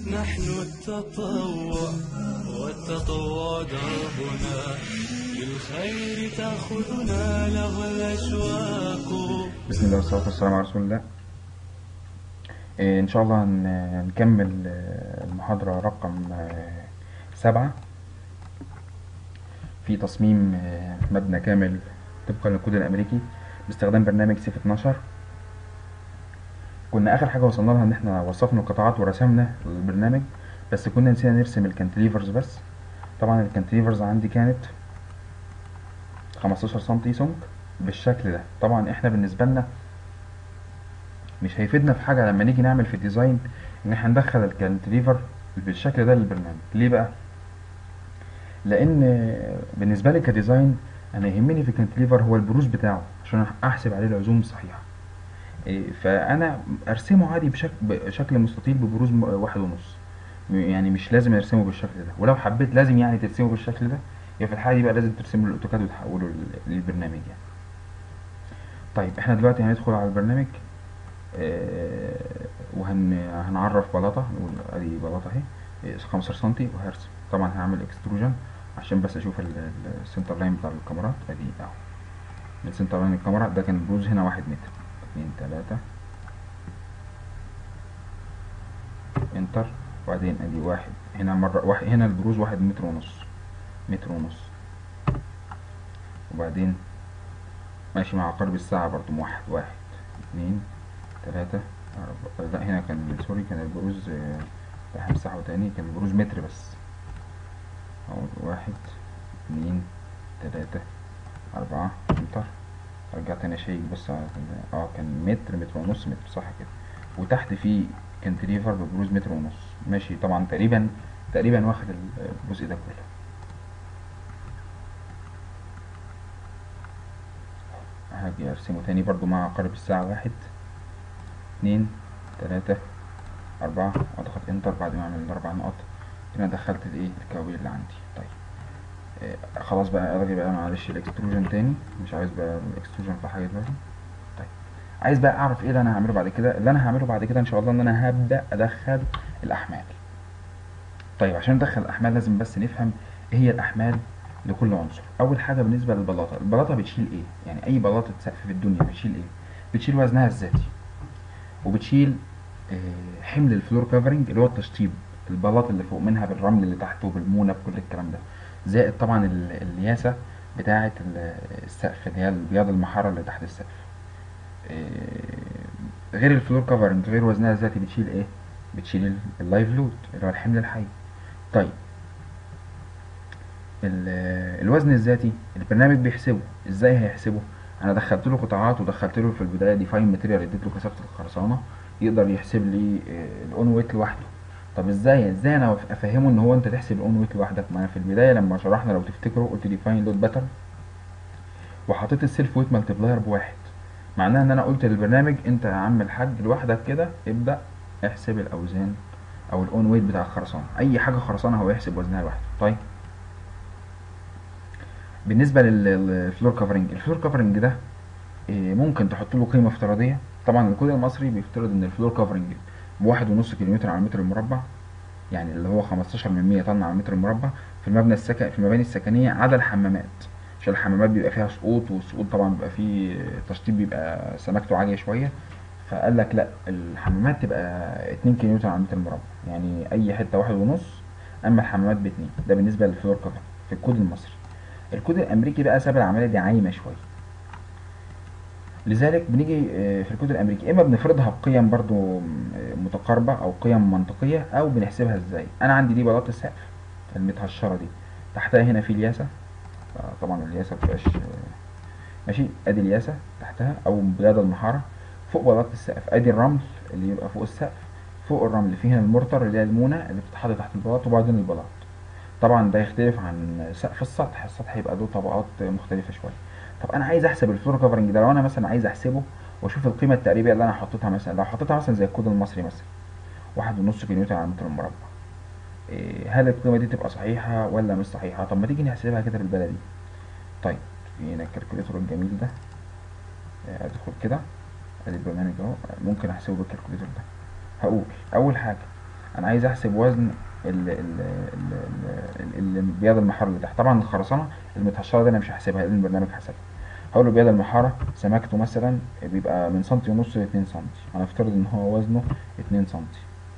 نحن التطوع والتطوع دربنا للخير تأخذنا له الأشواق بسم الله والصلاة والسلام على رسول الله إيه، إن شاء الله هن- هنكمل آه، المحاضرة رقم آه، سبعة في تصميم آه، مبنى كامل طبقا للكود الأمريكي باستخدام برنامج سيف 12 كنا آخر حاجة وصلنا لها إن إحنا وصفنا القطاعات ورسمنا البرنامج بس كنا نسينا نرسم الكانتليفرز بس طبعا الكانتليفرز عندي كانت 15 سنتي سمك بالشكل ده طبعا احنا بالنسبة لنا مش هيفيدنا في حاجة لما نيجي نعمل في الديزاين ان احنا ندخل الكانتليفر بالشكل ده للبرنامج ليه بقى لان بالنسبة لي كديزاين انا يهمني في الكانتليفر هو البروز بتاعه عشان احسب عليه العزوم الصحيحة إيه، فانا ارسمه عادي بشكل بشكل مستطيل ببروز م- واحد ونص يعني مش لازم ارسمه بالشكل ده ولو حبيت لازم يعني ترسمه بالشكل ده يبقى في الحالة دي بقى لازم ترسمه الاوتوكاد وتحوله لل- للبرنامج يعني طيب احنا دلوقتي هندخل على البرنامج آه، وهن هنعرف بلاطة نقول ادي بلاطة اهي آه، 15 سنتي وهرسم طبعا هعمل اكستروجن عشان بس اشوف ال- ال- السنتر لاين بتاع الكاميرات ادي اهو السنتر لاين الكاميرا ده كان البروز هنا واحد متر اتنين تلاتة انتر وبعدين ادي واحد هنا مرة واحد هنا البروز واحد متر ونص متر ونص وبعدين ماشي مع عقارب الساعة برضو واحد واحد اتنين تلاتة أربعة لا هنا كان سوري كان البروز آه، راح امسحه تاني كان البروز متر بس أهو واحد اتنين تلاتة أربعة انتر رجعت تاني اشيك بس على ال- اه كان متر متر ونص متر صح كده وتحت في كانتليفر ببروز متر ونص ماشي طبعا تقريبا تقريبا واخد ال- الجزء ده كله هاجي ارسمه تاني برضو مع عقارب الساعة واحد اتنين تلاتة أربعة وأضغط انتر بعد ما أعمل الأربع نقط هنا دخلت الإيه الكوابير اللي عندي طيب آه خلاص بقى ألغي بقى معلش الإكستروجن تاني مش عايز بقى الإكستروجن في حاجة دلوقتي طيب عايز بقى أعرف إيه اللي أنا هعمله بعد كده اللي أنا هعمله بعد كده إن شاء الله إن أنا هبدأ أدخل الأحمال طيب عشان ندخل الأحمال لازم بس نفهم إيه هي الأحمال لكل عنصر أول حاجة بالنسبة للبلاطة البلاطة بتشيل إيه يعني أي بلاطة سقف في الدنيا بتشيل إيه بتشيل وزنها الذاتي وبتشيل آه، حمل الفلور كفرنج اللي هو التشطيب البلاط اللي فوق منها بالرمل اللي تحته بالمونه بكل الكلام ده زائد طبعا ال- الياسه بتاعه ال- السقف اللي هي البياض المحاره اللي تحت السقف آه، غير الفلور كفرنج غير وزنها الذاتي بتشيل ايه بتشيل ال- اللايف لود اللي هو الحمل الحي طيب ال- الوزن الذاتي البرنامج بيحسبه ازاي هيحسبه انا دخلت له قطاعات ودخلت له في البدايه ديفاين ماتيريال اديت له كثافه الخرسانه يقدر يحسب لي الاون ويت لوحده طب ازاي ازاي انا افهمه ان هو انت تحسب الاون ويت لوحدك ما انا في البدايه لما شرحنا لو تفتكروا قلت ديفاين لود باترن وحطيت السيلف ويت مالتبلاير بواحد معناها ان انا قلت للبرنامج انت يا عم الحاج لوحدك كده ابدا احسب الاوزان او الاون ويت بتاع الخرسانه اي حاجه خرسانه هو يحسب وزنها لوحده طيب بالنسبه لل- للفلور كفرنج الفلور كفرنج ده إيه، ممكن تحط له قيمه افتراضيه طبعا الكود المصري بيفترض ان الفلور كفرنج بواحد ونص كيلومتر على المتر المربع يعني اللي هو 15 من 100 طن على المتر المربع في المبنى السكن في المباني السكنيه عدا الحمامات عشان الحمامات بيبقى فيها سقوط والسقوط طبعا بيبقى فيه تشطيب بيبقى سمكته عاليه شويه فقال لك لا الحمامات تبقى 2 كيلومتر على المتر المربع يعني اي حته واحد ونص اما الحمامات باتنين ده بالنسبه للفلور كفر في الكود المصري الكود الامريكي بقى ساب العمليه دي عايمه شويه لذلك بنيجي آه، في الكود الامريكي اما بنفرضها بقيم برضو م- متقاربه او قيم منطقيه او بنحسبها ازاي انا عندي دي بلاطه السقف المتهشره دي تحتها هنا في الياسه آه، طبعا الياسه مبتبقاش آه، ماشي ادي الياسه تحتها او بياض المحاره فوق بلاطه السقف ادي الرمل اللي يبقى فوق السقف فوق الرمل في هنا المورتر اللي هي المونه اللي بتتحط تحت البلاط وبعدين البلاط طبعا ده يختلف عن سقف السطح السطح يبقى له طبقات مختلفه شويه طب انا عايز احسب الفلور كفرنج ده لو انا مثلا عايز احسبه واشوف القيمه التقريبيه اللي انا حطيتها مثلا لو حطيتها مثلا زي الكود المصري مثلا واحد ونص كيلومتر على المتر المربع إيه، هل القيمه دي تبقى صحيحه ولا مش صحيحه طب ما تيجي نحسبها كده بالبلدي طيب في هنا الكالكوليتور الجميل ده آه، ادخل كده ادي البرنامج اهو ممكن احسبه بالكالكوليتور ده هقول اول حاجه انا عايز احسب وزن ال ال ال ال- ال- البياض المحاره اللي تحت طبعا الخرسانه المتهشره دي انا مش هحسبها لان البرنامج حسبها هقول له بياض المحاره سمكته مثلا بيبقى من سنتي ونص ل 2 سنتي هنفترض ان هو وزنه 2 سنتي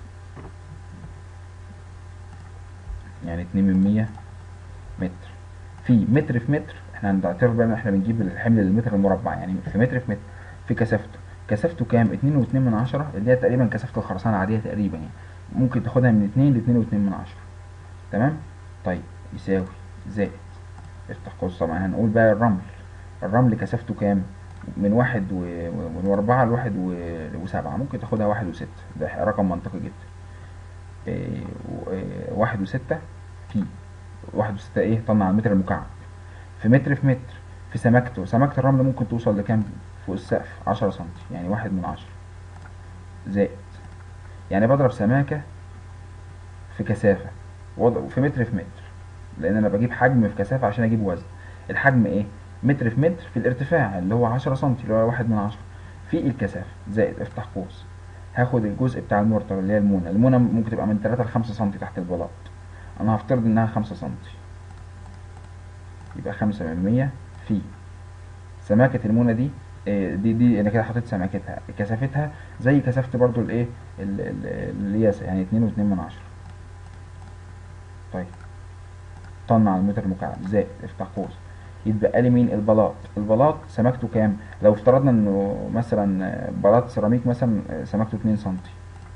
يعني 2 من 100 متر في متر في متر احنا هنعتبر بقى ان احنا بنجيب الحمل للمتر المربع يعني في متر في متر في كثافته كثافته كام 2 و2 من عشرة اللي هي تقريبا كثافة الخرسانة العادية تقريبا يعني ممكن تاخدها من 2 ل 2 و2 من عشرة تمام طيب يساوي زائد افتح قوس طبعا هنقول بقى الرمل الرمل كثافته كام من واحد و... و- من أربعة لواحد و... وسبعة ممكن تاخدها واحد وستة ده رقم منطقي جدا إيه... و- إيه... واحد وستة في واحد وستة ايه طن على المتر المكعب في متر في متر في سمكته سمكة الرمل ممكن توصل لكام فوق السقف عشرة سنتي يعني واحد من عشرة زائد يعني بضرب سماكة في كثافة وض- في متر في متر لأن أنا بجيب حجم في كثافة عشان أجيب وزن الحجم إيه؟ متر في متر في الارتفاع اللي هو عشرة سنتي اللي هو واحد من عشرة في الكثافة زائد افتح قوس هاخد الجزء بتاع المورتر اللي هي المونة المونة ممكن تبقى من تلاتة لخمسة سنتي تحت البلاط أنا هفترض إنها خمسة سنتي يبقى خمسة من مية في سماكة المونة دي إيه، دي دي انا كده حطيت سماكتها كثافتها زي كثافة برضو الايه ال- ال- الياسة يعني اتنين واتنين من عشرة طيب طن على المتر مكعب زائد افتح قوس يتبقى لي مين البلاط البلاط سماكته كام لو افترضنا انه مثلا بلاط سيراميك مثلا سماكته 2 سنتي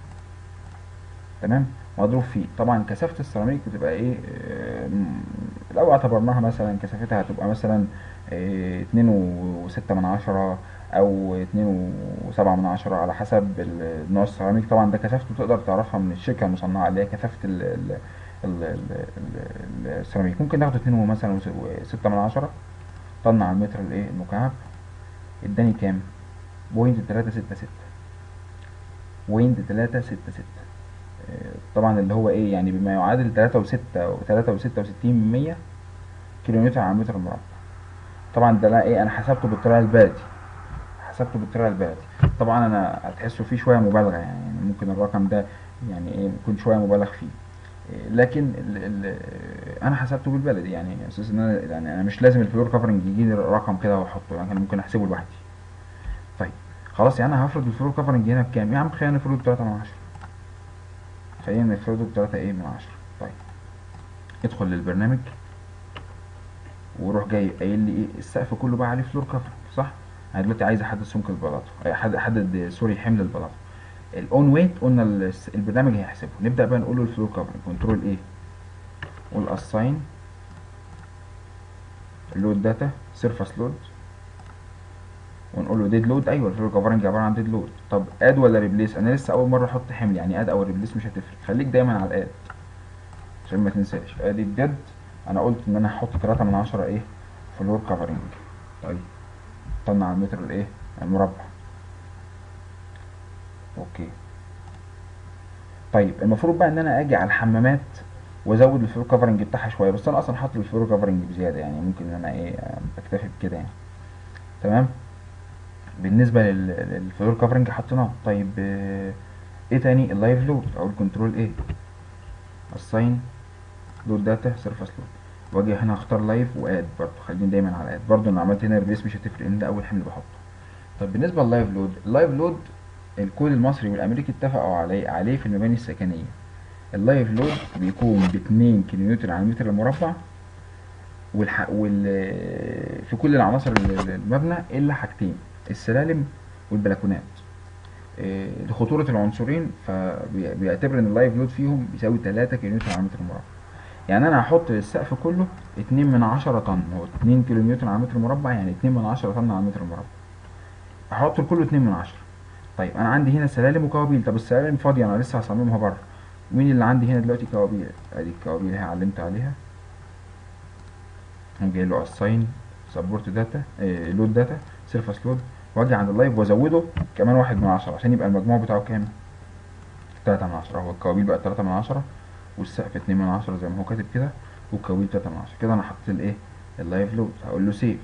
تمام مضروب فيه طبعا كثافة السيراميك بتبقى ايه آه، م- لو اعتبرناها مثلا كثافتها هتبقى مثلا آه، اتنين وستة من عشرة او اتنين وسبعة من عشرة على حسب ال- نوع السيراميك طبعا ده كثافته تقدر تعرفها من الشركة المصنعة اللي هي كثافة ال- ال- ال- ال- ال- السيراميك ممكن ناخد اتنين مثلا وس- وستة من عشرة طن على المتر الايه المكعب اداني كام بوينت تلاتة ستة ستة بوينت تلاتة ستة ستة آه، طبعا اللي هو ايه يعني بما يعادل تلاتة وستة وتلاتة وستة وستين من مية كيلومتر على المتر المربع طبعا ده لا ايه انا حسبته بالطريقة البلدي حسبته بالطريقة البلدي طبعا انا هتحسوا فيه شوية مبالغة يعني ممكن الرقم ده يعني ايه يكون شوية مبالغ فيه إيه، لكن ال ال انا حسبته بالبلدي يعني اساس ان انا يعني انا مش لازم الفلور كفرنج يجي لي رقم كده واحطه يعني أنا ممكن احسبه لوحدي طيب خلاص يعني انا هفرض الفلور كفرنج هنا بكام يا عم خلينا نفرضه بتلاتة من عشرة خلينا نفرضه بتلاتة ايه من عشرة طيب ادخل للبرنامج وروح جاي قايل لي ايه السقف كله بقى عليه فلور كفر صح انا دلوقتي عايز احدد سمك البلاطه أي احدد احدد سوري حمل البلاطه الاون ويت قلنا الس- البرنامج هيحسبه نبدا بقى نقول له الفلور كفر كنترول ايه قول اساين لود داتا سيرفس لود ونقول له ديد لود ايوه الفلور كفرنج عباره عن ديد لود طب اد ولا ريبليس انا لسه اول مره احط حمل يعني اد او ريبليس مش هتفرق خليك دايما على الاد عشان ما تنساش ادي الديد انا قلت ان انا هحط 3 من 10 ايه فلور كفرنج طيب طن على المتر الايه المربع اوكي طيب المفروض بقى ان انا اجي على الحمامات وازود الفلور كفرنج بتاعها شويه بس انا اصلا حاطط الفلور كفرنج بزياده يعني ممكن ان انا ايه آه، بكتفي بكده يعني تمام بالنسبه لل- للفلور كفرنج حطيناه طيب آه، ايه تاني اللايف لود او الكنترول ايه الساين لود داتا سيرفس لود واجي هنا اختار لايف واد برضه خليني دايما على اد برضه انا عملت هنا ريبليس مش هتفرق لان ده اول حمل بحطه طب بالنسبه لللايف لود اللايف لود الكود المصري والامريكي اتفقوا عليه عليه في المباني السكنيه اللايف لود بيكون ب 2 كيلو نيوتن على المتر المربع والح... وال... في كل العناصر ال- المبنى الا حاجتين السلالم والبلكونات إيه، لخطورة العنصرين فبيعتبر ان اللايف لود فيهم بيساوي 3 كيلو نيوتن على المتر المربع يعني انا هحط السقف كله 2 من 10 طن هو 2 كيلو نيوتن على المتر المربع يعني 2 من 10 طن على المتر المربع هحط كله 2 من 10 طيب انا عندي هنا سلالم وكوابيل طب السلالم فاضيه انا لسه هصممها بره مين اللي عندي هنا دلوقتي كوابيل ادي الكوابيل اهي علمت عليها هقوم جاي له اساين سبورت داتا لود داتا سيرفس لود واجي عند اللايف وازوده كمان واحد من عشرة عشان يبقى المجموع بتاعه كام؟ تلاتة من عشرة هو الكوابيل بقى تلاتة من عشرة والسقف اتنين من عشرة زي ما هو كاتب كده والكوابيل تلاتة من عشرة كده انا حطيت الايه؟ اللايف لود هقول له سيف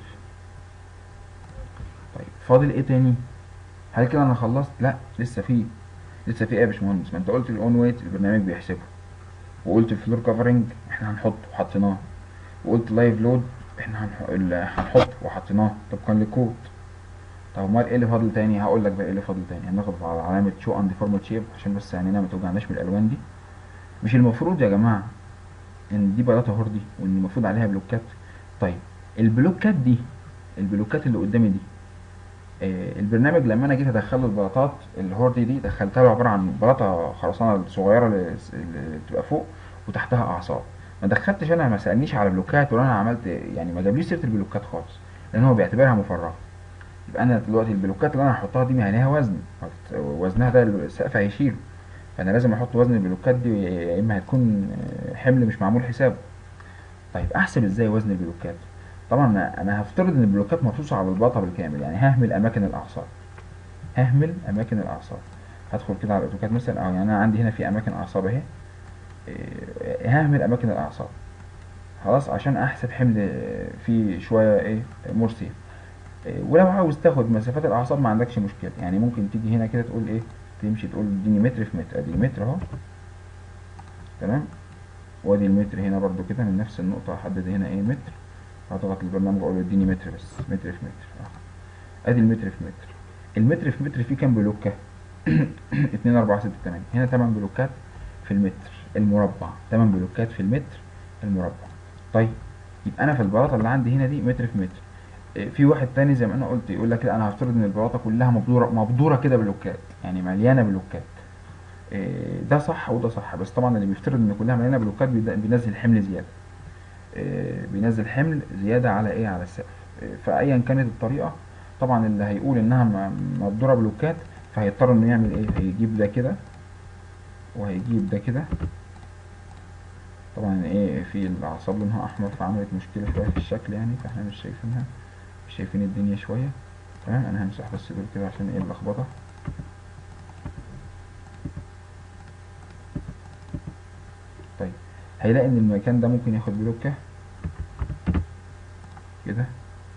طيب فاضل ايه تاني؟ هل كده انا خلصت؟ لا لسه في لسه في ايه يا باشمهندس ما انت قلت الاون ويت البرنامج بيحسبه وقلت الفلور كفرنج احنا هنحطه وحطيناه وقلت لايف لود احنا هنح- ال- هنحطه وحطيناه طبقا للكود طب امال ايه اللي فاضل تاني هقول لك بقى ايه اللي فاضل تاني هناخد على علامه شو اند فورمات شيب عشان بس عينينا ما توجعناش من الالوان دي مش المفروض يا جماعه ان دي بلاطه هوردي وان المفروض عليها بلوكات طيب البلوكات دي البلوكات اللي قدامي دي آه، البرنامج لما انا جيت ادخل له البلاطات الهوردي دي دخلتها له عباره عن بلاطه خرسانه صغيره اللي اللي بتبقى فوق وتحتها اعصاب ما دخلتش انا ما سالنيش على بلوكات ولا انا عملت يعني ما جابليش سيره البلوكات خالص لان هو بيعتبرها مفرغه يبقى انا دلوقتي البلوكات اللي انا هحطها دي ما ليها وزن وزنها ده السقف هيشيله فانا لازم احط وزن البلوكات دي يا اما هتكون آه، حمل مش معمول حسابه طيب احسب ازاي وزن البلوكات طبعا أنا- انا هفترض ان البلوكات مرصوصه على البلاطه بالكامل يعني ههمل اماكن الاعصاب ههمل اماكن الاعصاب هدخل كده على الاوتوكاد مثلا او يعني انا عندي هنا في اماكن اعصاب اهي إيه، ههمل اماكن الاعصاب خلاص عشان احسب حمل آه، فيه شويه ايه مرسي إيه، ولو عاوز تاخد مسافات الاعصاب ما عندكش مشكله يعني ممكن تيجي هنا كده تقول ايه تمشي تقول اديني متر في متر ادي متر اهو تمام وادي المتر هنا برضو كده من نفس النقطه احدد هنا ايه متر هضغط البرنامج اقول له اديني متر بس متر في متر اه ادي المتر في متر المتر في متر فيه كام بلوكه 2 4 6 8 هنا 8 بلوكات في المتر المربع 8 بلوكات في المتر المربع طيب يبقى انا في البلاطه اللي عندي هنا دي متر في متر إيه، في واحد تاني زي ما انا قلت يقول لك لا انا هفترض ان البلاطه كلها مبدوره مبدوره كده بلوكات يعني مليانه بلوكات إيه، ده صح وده صح بس طبعا اللي بيفترض ان كلها مليانه بلوكات بيد- بينزل حمل زياده إيه، بينزل حمل زياده على ايه على السقف إيه، فايا كانت الطريقه طبعا اللي هيقول انها م- مبدوره بلوكات فهيضطر انه يعمل ايه هيجيب ده كده وهيجيب ده كده طبعا ايه في الاعصاب لونها احمر فعملت مشكله شويه في الشكل يعني فاحنا مش شايفينها مش شايفين الدنيا شويه تمام انا همسح بس دول كده عشان ايه اللخبطه طيب هيلاقي ان المكان ده ممكن ياخد بلوكه كده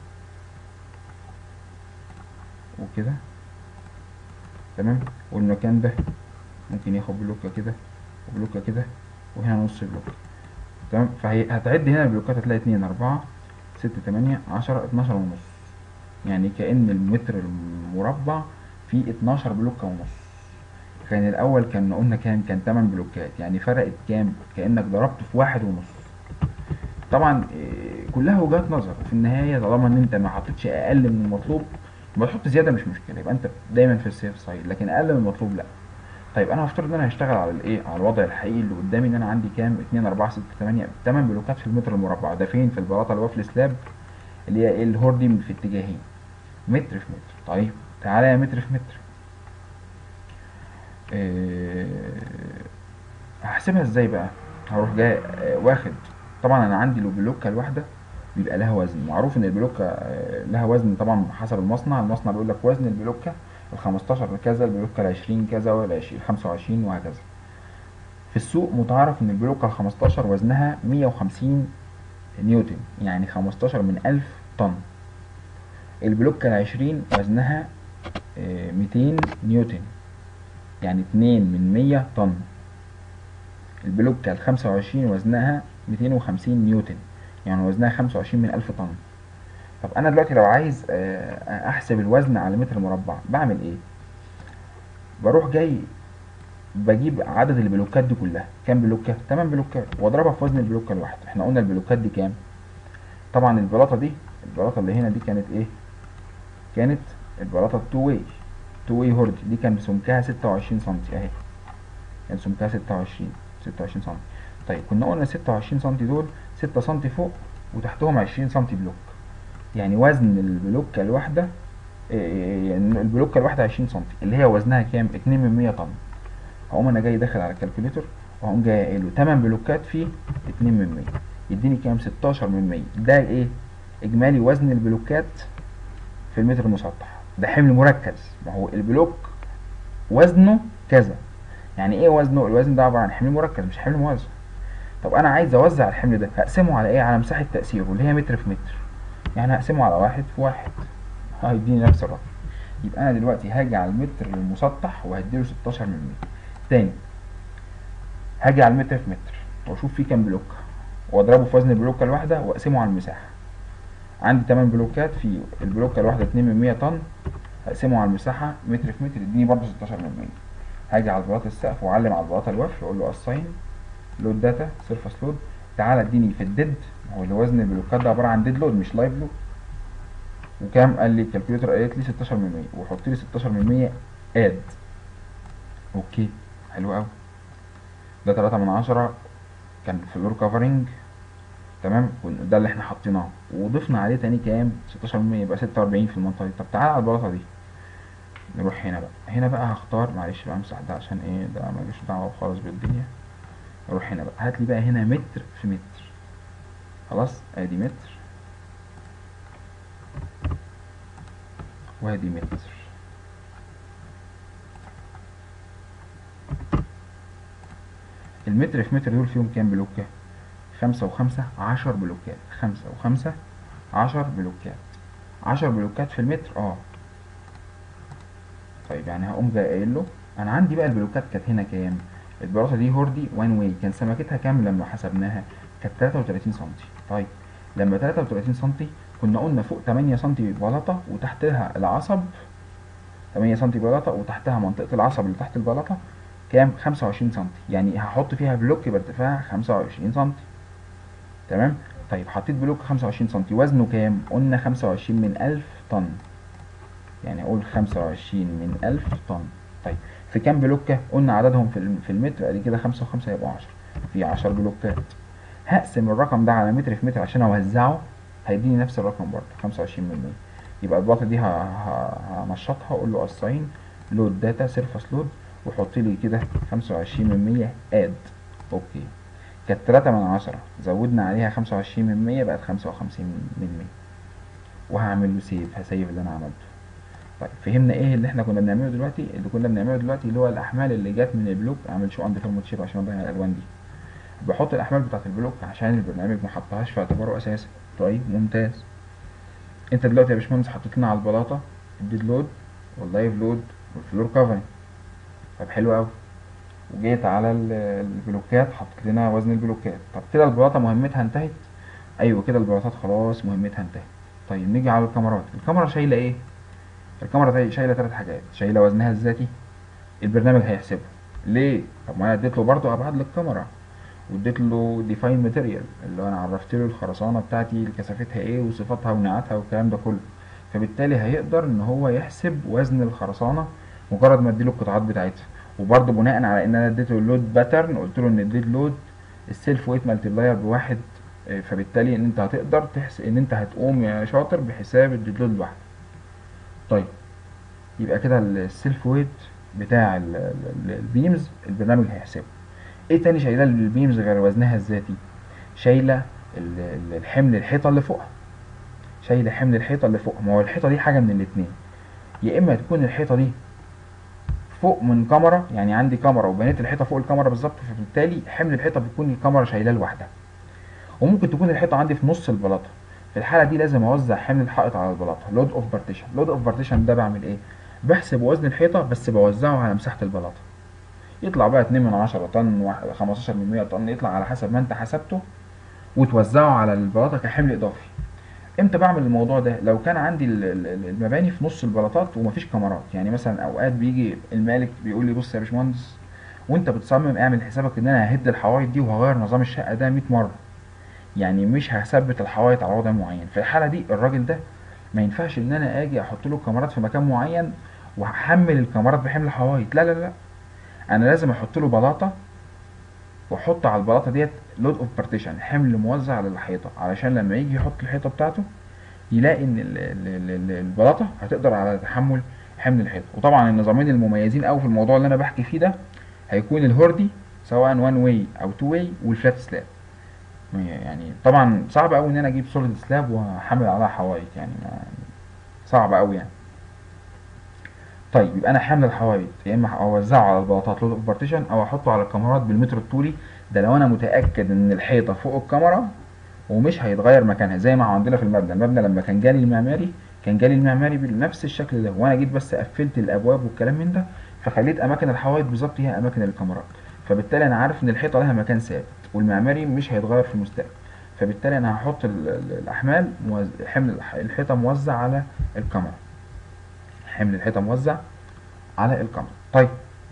وكده تمام والمكان ده ممكن ياخد بلوكه كده وبلوكه كده وهنا نص بلوكه تمام فهتعد هنا البلوكات هتلاقي اتنين اربعة ستة تمانية عشرة اتناشر ونص يعني كأن المتر المربع فيه اتناشر بلوكة ونص كان الأول كان قلنا كام كان تمن بلوكات يعني فرقت كام كأنك ضربته في واحد ونص طبعا إيه، كلها وجهات نظر في النهاية طالما ان انت ما حطيتش اقل من المطلوب يبقى تحط زيادة مش مشكلة يبقى انت دايما في السيف سايد لكن اقل من المطلوب لا طيب انا هفترض ان انا هشتغل على الايه على الوضع الحقيقي اللي قدامي ان انا عندي كام 2 4 6 8 8 بلوكات في المتر المربع ده فين في البلاطه الوافل سلاب اللي هي ايه الهوردي في اتجاهين متر في متر طيب تعالى يا متر في متر إيه هحسبها ازاي بقى هروح جاي آه، واخد طبعا انا عندي لو بلوكه الواحده بيبقى لها وزن معروف ان البلوكه آه، لها وزن طبعا حسب المصنع المصنع بيقول لك وزن البلوكه ال 15 كذا البلوكه ال 20 كذا وال 20 25 وهكذا في السوق متعارف ان البلوكه ال 15 وزنها 150 نيوتن يعني 15 من 1000 طن البلوكه ال 20 وزنها آه، 200 نيوتن يعني 2 من 100 طن البلوكة ال 25 وزنها 250 نيوتن يعني وزنها 25 من 1000 طن طب انا دلوقتي لو عايز آه، احسب الوزن على متر مربع بعمل ايه بروح جاي بجيب عدد البلوكات دي كلها كام بلوكة 8 بلوكات واضربها في وزن البلوكة الواحدة احنا قلنا البلوكات دي كام طبعا البلاطة دي البلاطة اللي هنا دي كانت ايه كانت البلاطة التو واي تو واي هورد دي كان سمكها 26 سم اهي كان سمكها 26 26 سم طيب كنا قلنا 26 سم دول 6 سم فوق وتحتهم 20 سم بلوك يعني وزن البلوكة الواحدة إيه، يعني البلوكة الواحدة 20 سم اللي هي وزنها كام 2 من 100 طن هقوم انا جاي داخل على الكالكوليتر وهقوم جاي قايل له 8 بلوكات فيه 2 من 100 يديني كام 16 من 100 ده ايه اجمالي وزن البلوكات في المتر المسطح ده حمل مركز ما هو البلوك وزنه كذا يعني ايه وزنه الوزن ده عباره عن حمل مركز مش حمل موزع طب انا عايز اوزع الحمل ده هقسمه على ايه على مساحه تاثيره اللي هي متر في متر يعني هقسمه على واحد في واحد هيديني نفس الرقم يبقى انا دلوقتي هاجي على المتر المسطح وهديله 16 من 100 تاني هاجي على المتر في متر واشوف فيه كام بلوك واضربه في وزن البلوكه الواحده واقسمه على المساحه عندي 8 بلوكات في البلوكه الواحده 2 من 100 طن هقسمه على المساحه متر في متر يديني برضه 16 من 100 هاجي على بلاط السقف واعلم على بلاط الوفر واقول له اساين لود داتا سيرفس لود تعالى اديني في الديد هو اللي وزن البلوكات ده عباره عن ديد لود مش لايف لود وكام قال لي الكالكوليتر قالت لي 16 من 100 وحط لي 16 من 100 اد اوكي حلو قوي ده 3 من 10 كان فلور كفرنج تمام ده اللي احنا حطيناه وضفنا عليه تاني كام 16 من 100 يبقى 46 في المنطقه دي طب تعالى على البلاطه دي نروح هنا بقى هنا بقى هختار معلش بقى امسح ده عشان ايه ده ملوش دعوه خالص بالدنيا اروح هنا بقى هات لي بقى هنا متر في متر خلاص ادي متر وادي متر المتر في متر دول فيهم كام بلوكة خمسة وخمسة عشر بلوكات خمسة وخمسة عشر بلوكات عشر بلوكات في المتر اه طيب يعني هقوم جاي قايل له انا عندي بقى البلوكات كانت هنا كام البلاطه دي هوردي وان واي كان سمكتها كام لما حسبناها كانت 33 سم طيب لما 33 سم كنا قلنا فوق 8 سم بلاطه وتحتها العصب 8 سم بلاطه وتحتها منطقه العصب اللي تحت البلاطه كام 25 سم يعني هحط فيها بلوك بارتفاع 25 سم تمام طيب حطيت بلوك 25 سم وزنه كام قلنا 25 من 1000 طن يعني اقول 25 من 1000 طن طيب في كام بلوكة قلنا عددهم في في المتر ادي كده خمسة وخمسة يبقوا عشرة في عشر بلوكات هقسم الرقم ده على متر في متر عشان اوزعه هيديني نفس الرقم برضه خمسة وعشرين من مية يبقى البلاطة دي هنشطها اقول له اساين لود داتا سيرفس لود وحط لي كده خمسة وعشرين من مية اد اوكي كانت تلاتة من عشرة زودنا عليها خمسة وعشرين من مية بقت خمسة وخمسين من مية وهعمل له سيف هسيف اللي انا عملته طيب فهمنا ايه اللي احنا كنا بنعمله دلوقتي اللي كنا بنعمله دلوقتي اللي هو الاحمال اللي جت من البلوك اعمل شو اند فورمات شيب عشان اضيع الالوان دي بحط الاحمال بتاعت البلوك عشان البرنامج ما حطهاش في اعتباره اساسا طيب ممتاز انت دلوقتي يا باشمهندس حطيت لنا على البلاطه الديد لود واللايف لود والفلور كفرنج طب حلو قوي وجيت على البلوكات حطيت لنا وزن البلوكات طب كده البلاطه مهمتها انتهت ايوه كده البلاطات خلاص مهمتها انتهت طيب نيجي على الكاميرات الكاميرا شايله ايه الكاميرا دي شايله ثلاث حاجات شايله وزنها الذاتي البرنامج هيحسبه ليه طب ما انا اديت له برضه ابعاد للكاميرا واديت له ديفاين ماتيريال اللي هو انا عرفت له الخرسانه بتاعتي كثافتها ايه وصفاتها ونوعاتها والكلام ده كله فبالتالي هيقدر ان هو يحسب وزن الخرسانه مجرد ما اديله القطاعات بتاعتها وبرضه بناء على ان انا اديته اللود باترن قلت له ان اديت لود السيلف ويت مالتيبلاير بواحد فبالتالي ان انت هتقدر تحس ان انت هتقوم يا شاطر بحساب الديد لود لوحده طيب يبقى كده السيلف ويت بتاع البيمز البرنامج هيحسبه ايه تاني شايله البيمز غير وزنها الذاتي شايله الحمل الحيطه اللي فوقها شايله حمل الحيطه اللي فوق ما هو الحيطه دي حاجه من الاتنين يا اما تكون الحيطه دي فوق من كاميرا يعني عندي كاميرا وبنيت الحيطه فوق الكاميرا بالظبط فبالتالي حمل الحيطه بيكون الكاميرا شايلاه لوحدها وممكن تكون الحيطه عندي في نص البلاطه في الحاله دي لازم اوزع حمل الحائط على البلاطه لود اوف بارتيشن لود اوف بارتيشن ده بعمل ايه بحسب وزن الحيطه بس بوزعه على مساحه البلاطه يطلع بقى 2 من 10 طن 15 من 100 طن يطلع على حسب ما انت حسبته وتوزعه على البلاطه كحمل اضافي امتى بعمل الموضوع ده لو كان عندي المباني في نص البلاطات ومفيش كاميرات يعني مثلا اوقات بيجي المالك بيقول لي بص يا باشمهندس وانت بتصمم اعمل حسابك ان انا ههد الحوايط دي وهغير نظام الشقه ده 100 مره يعني مش هثبت الحوايط على وضع معين في الحاله دي الراجل ده ما ينفعش ان انا اجي احط له كاميرات في مكان معين واحمل الكاميرات بحمل حوايط لا لا لا انا لازم احط له بلاطه واحط على البلاطه ديت لود اوف بارتيشن حمل موزع للحيطه علشان لما يجي يحط الحيطه بتاعته يلاقي ان البلاطه هتقدر على تحمل حمل الحيطه وطبعا النظامين المميزين قوي في الموضوع اللي انا بحكي فيه ده هيكون الهوردي سواء وان واي او تو واي والفلات سلاب يعني طبعا صعب قوي ان انا اجيب سوليد سلاب واحمل عليها حوايط يعني صعب قوي يعني طيب يبقى انا حامل الحوايط يا اما اوزعه على البلاطات لود اوف بارتيشن او احطه على الكاميرات بالمتر الطولي ده لو انا متاكد ان الحيطه فوق الكاميرا ومش هيتغير مكانها زي ما عندنا في المبنى المبنى لما كان جالي المعماري كان جالي المعماري بنفس الشكل ده وانا جيت بس قفلت الابواب والكلام من ده فخليت اماكن الحوائط بالظبط هي اماكن الكاميرات فبالتالي انا عارف ان الحيطه لها مكان ثابت والمعماري مش هيتغير في المستقبل فبالتالي انا هحط ال- ال- الاحمال موز... حمل الح- الحيطه موزع على الكاميرا حمل الحيطه موزع على الكاميرا طيب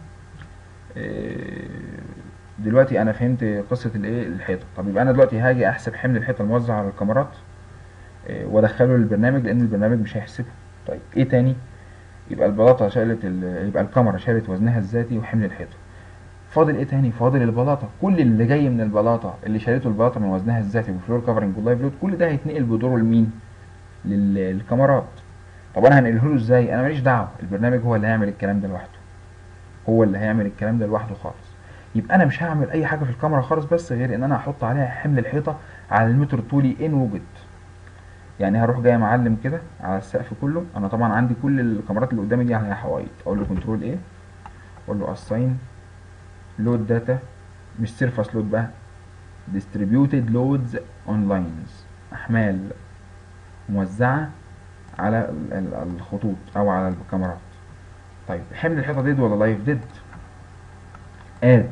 إيه، دلوقتي انا فهمت قصه الايه الحيطه طب يبقى انا دلوقتي هاجي احسب حمل الحيطه الموزع على الكاميرات إيه، وادخله للبرنامج لان البرنامج مش هيحسبه طيب ايه تاني يبقى البلاطه شالت ال... يبقى الكاميرا شالت وزنها الذاتي وحمل الحيطه فاضل ايه تاني فاضل البلاطه كل اللي جاي من البلاطه اللي شالته البلاطه من وزنها الذاتي والفلور كفرنج واللايف لود كل ده هيتنقل بدوره لمين لل- للكاميرات طب انا هنقله له ازاي انا ماليش دعوه البرنامج هو اللي هيعمل الكلام ده لوحده هو اللي هيعمل الكلام ده لوحده خالص يبقى انا مش هعمل اي حاجه في الكاميرا خالص بس غير ان انا هحط عليها حمل الحيطه على المتر الطولي ان وجد يعني هروح جاي معلم كده على السقف كله انا طبعا عندي كل الكاميرات اللي قدامي دي عليها حوايط اقول له كنترول ايه اقول له اساين لود داتا مش سيرفس لود بقى distributed loads on lines احمال موزعه على ال- ال- الخطوط او على الكاميرات طيب حمل الحيطه ديد ولا لايف ديد اد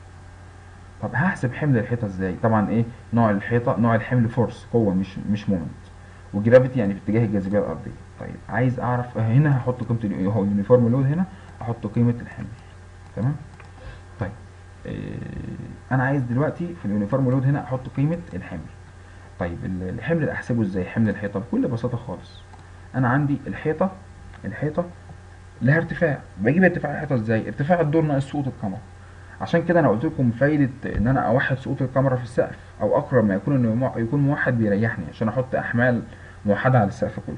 طب هحسب حمل الحيطه ازاي طبعا ايه نوع الحيطه نوع الحمل فورس قوه مش مش مومنت وجرافيتي يعني في اتجاه الجاذبيه الارضيه طيب عايز اعرف هنا هحط قيمه ال- هو اليونيفورم لود هنا احط قيمه الحمل تمام طيب إيه انا عايز دلوقتي في اليونيفورم لود هنا احط قيمه الحمل طيب ال- الحمل احسبه ازاي حمل الحيطه بكل بساطه خالص انا عندي الحيطه الحيطه لها ارتفاع بجيب ارتفاع الحيطه ازاي ارتفاع الدور ناقص سقوط الكاميرا عشان كده انا قلت لكم فايده ان انا اوحد سقوط الكاميرا في السقف او اقرب ما يكون انه يمو- يكون موحد بيريحني عشان احط احمال موحده على السقف كله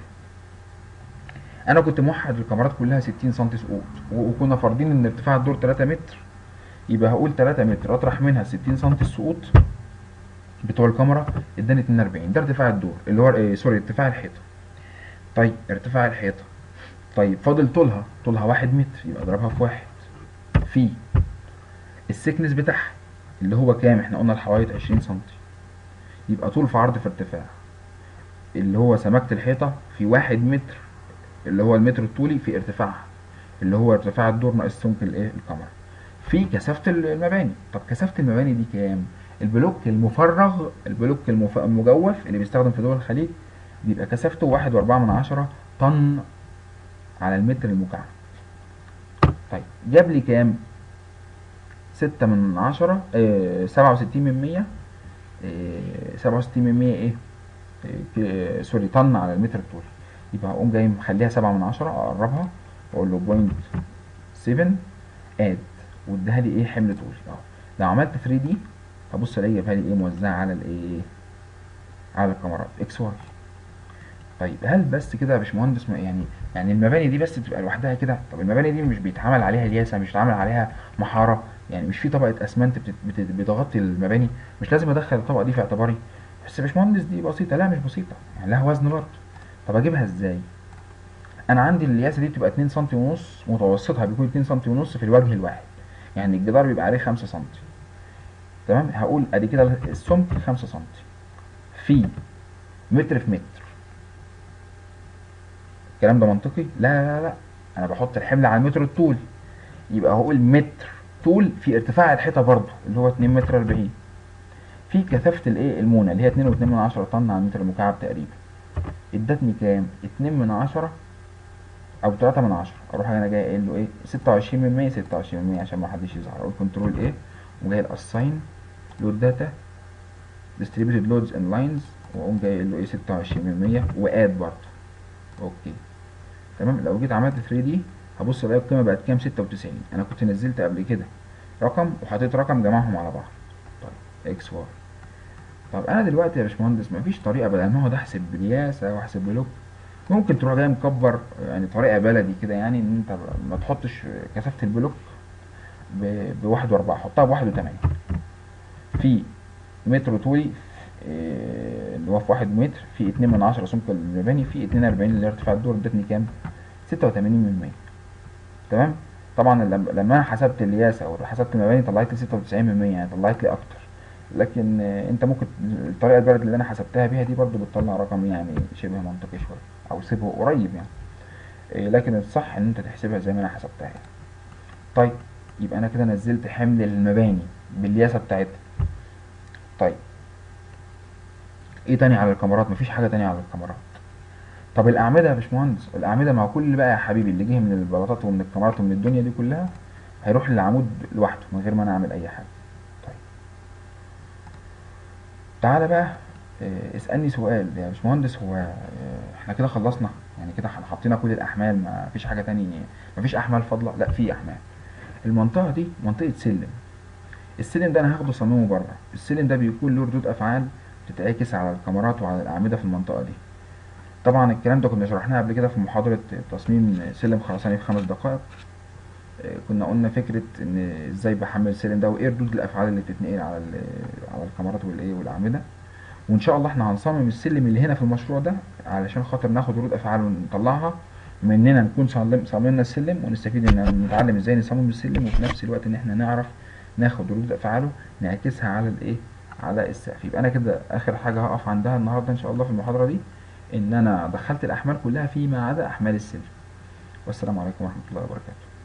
انا كنت موحد الكاميرات كلها 60 سم سقوط و- وكنا فارضين ان ارتفاع الدور 3 متر يبقى هقول 3 متر اطرح منها 60 سم السقوط بتوع الكاميرا اداني 42 ده ارتفاع الدور اللي هو إيه سوري ارتفاع الحيطه طيب ارتفاع الحيطه طيب فاضل طولها طولها واحد متر يبقى اضربها في واحد في السكنس بتاعها اللي هو كام احنا قلنا الحوايط 20 سم يبقى طول في عرض في ارتفاع اللي هو سمكة الحيطة في واحد متر اللي هو المتر الطولي في ارتفاعها اللي هو ارتفاع الدور ناقص سمك الايه الكاميرا في كثافة المباني طب كثافة المباني دي كام البلوك المفرغ البلوك المف... المجوف اللي بيستخدم في دول الخليج بيبقى كثافته واحد واربعة من عشرة طن على المتر المكعب طيب جاب لي كام ستة من عشرة آه سبعة وستين من مية سبعة وستين من مية ايه آه، ك- سوري طن على المتر الطولي يبقى هقوم جاي مخليها سبعة من عشرة اقربها واقول له بوينت سيفن اد واديها لي ايه حمل طولي اه لو عملت 3 دي هبص الاقي جابها لي ايه موزعه على الايه على الكاميرات اكس واي طيب هل بس كده يا باشمهندس ما- يعني يعني المباني دي بس بتبقى لوحدها كده طب المباني دي مش بيتعمل عليها الياسه مش بيتعمل عليها محاره يعني مش في طبقه اسمنت بتت- بت- بتغطي المباني مش لازم ادخل الطبقه دي في اعتباري بس يا باشمهندس دي بسيطه لا مش بسيطه يعني لها وزن برضه طب اجيبها ازاي انا عندي الياسه دي بتبقى 2 سم ونص متوسطها بيكون 2 سم ونص في الوجه الواحد يعني الجدار بيبقى عليه 5 سم تمام هقول ادي كده السمك 5 سم في متر في متر الكلام ده منطقي لا لا لا انا بحط الحمل على المتر الطول يبقى هقول متر طول في ارتفاع الحيطه برضه اللي هو 2 متر 40 في كثافه الايه المونه اللي هي 2.2 من عشرة طن على المتر المكعب تقريبا ادتني كام 2 من عشرة او 3 من عشرة اروح انا جاي قايل له ايه 26 من 100 26 من 100 عشان ما حدش يزعل اقول كنترول ايه وجاي الاساين لود داتا distributed loads and lines واقوم جاي قايل له ايه 26 من 100 واد برضه اوكي تمام لو جيت عملت 3 دي هبص الاقي القيمه بقت كام 96 انا كنت نزلت قبل كده رقم وحطيت رقم جمعهم على بعض طيب اكس واي طب انا دلوقتي يا باشمهندس مفيش طريقه بدل ما اقعد احسب بالياسه واحسب بلوك ممكن تروح جاي مكبر يعني طريقه بلدي كده يعني ان انت ما تحطش كثافه البلوك ب- بواحد واربعة حطها بواحد وتمانية في متر طولي إيه، اللي هو في واحد متر في اتنين من عشرة سمك المباني في اتنين اربعين اللي هي ارتفاع الدور ادتني كام ستة وتمانين من مية تمام طبعا لما لما انا حسبت الياسة وحسبت المباني طلعت لي ستة وتسعين من مية يعني طلعت لي اكتر لكن آه، انت ممكن الطريقة البلد اللي انا حسبتها بيها دي برضو بتطلع رقم يعني شبه منطقي شوية او سيبه قريب يعني إيه، لكن الصح ان انت تحسبها زي ما انا حسبتها يعني. طيب يبقى انا كده نزلت حمل المباني بالياسة بتاعتها طيب ايه تاني على الكاميرات مفيش حاجة تانية على الكاميرات طب الاعمدة يا باشمهندس الاعمدة مع كل بقى يا حبيبي اللي جه من البلاطات ومن الكاميرات ومن الدنيا دي كلها هيروح للعمود لوحده من غير ما انا اعمل اي حاجة طيب تعالى بقى آه، اسألني سؤال يا باشمهندس هو آه، احنا كده خلصنا يعني كده احنا حطينا كل الاحمال ما فيش حاجة تاني ما فيش احمال فاضلة لا في احمال المنطقة دي منطقة سلم السلم ده انا هاخده صممه بره السلم ده بيكون له ردود افعال بتتعكس على الكاميرات وعلى الاعمدة في المنطقة دي طبعا الكلام ده كنا شرحناه قبل كده في محاضرة تصميم سلم خرساني في خمس دقائق آه، كنا قلنا فكرة ان ازاي بحمل السلم ده وايه ردود الافعال اللي بتتنقل على ال- على الكاميرات والايه والاعمدة وان شاء الله احنا هنصمم السلم اللي هنا في المشروع ده علشان خاطر ناخد ردود افعال ونطلعها مننا نكون صمم- صممنا السلم ونستفيد ان نتعلم ازاي نصمم السلم وفي نفس الوقت ان احنا نعرف ناخد ردود افعاله نعكسها على الايه على السقف يبقى انا كده اخر حاجه هقف عندها النهارده ان شاء الله في المحاضره دي ان انا دخلت الاحمال كلها فيما عدا احمال السلم والسلام عليكم ورحمه الله وبركاته